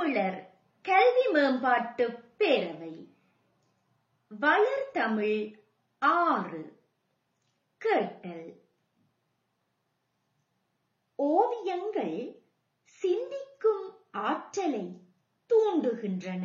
தமிழர் கல்வி மேம்பாட்டு பேரவை வளர்தமிழ் ஆறு கேட்டல் ஓவியங்கள் சிந்திக்கும் ஆற்றலை தூண்டுகின்றன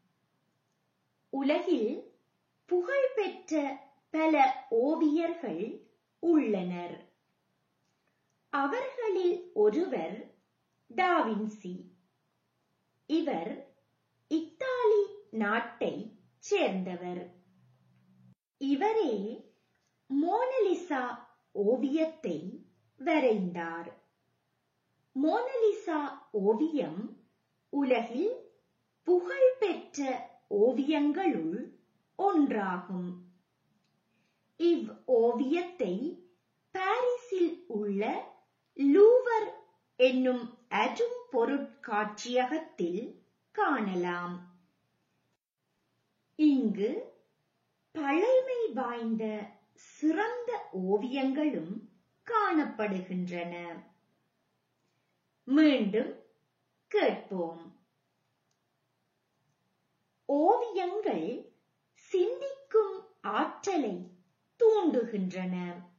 உலகில் புகழ்பெற்ற பல ஓவியர்கள் உள்ளனர் அவர்களில் ஒருவர் டாவின்சி இவர் இத்தாலி நாட்டை சேர்ந்தவர் இவரே மோனலிசா ஓவியத்தை வரைந்தார் மோனலிசா ஓவியம் உலகில் புகழ்பெற்ற ஓவியங்களுள் ஒன்றாகும் இவ் ஓவியத்தை பாரிஸில் உள்ள லூவர் என்னும் அரும் பொருட்காட்சியகத்தில் காணலாம் இங்கு பழைமை வாய்ந்த சிறந்த ஓவியங்களும் காணப்படுகின்றன மீண்டும் கேட்போம் ஓவியங்கள் சிந்திக்கும் ஆற்றலை தூண்டுகின்றன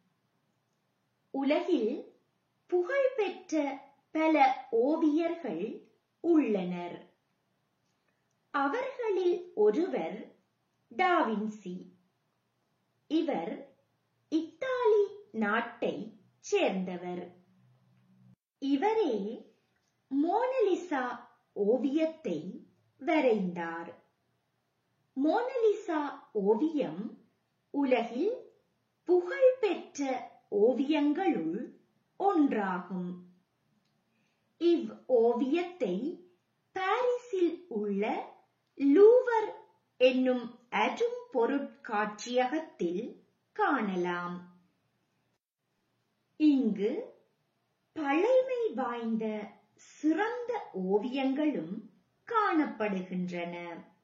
உலகில் புகழ்பெற்ற பல ஓவியர்கள் உள்ளனர் அவர்களில் ஒருவர் டாவின்சி இவர் இத்தாலி நாட்டை சேர்ந்தவர் இவரே மோனலிசா ஓவியத்தை வரைந்தார் மோனலிசா ஓவியம் உலகில் புகழ்பெற்ற ஓவியங்களுள் ஒன்றாகும் இவ் ஓவியத்தை பாரிஸில் உள்ள லூவர் என்னும் அரும் பொருட்காட்சியகத்தில் காணலாம் இங்கு பழைமை வாய்ந்த சிறந்த ஓவியங்களும் காணப்படுகின்றன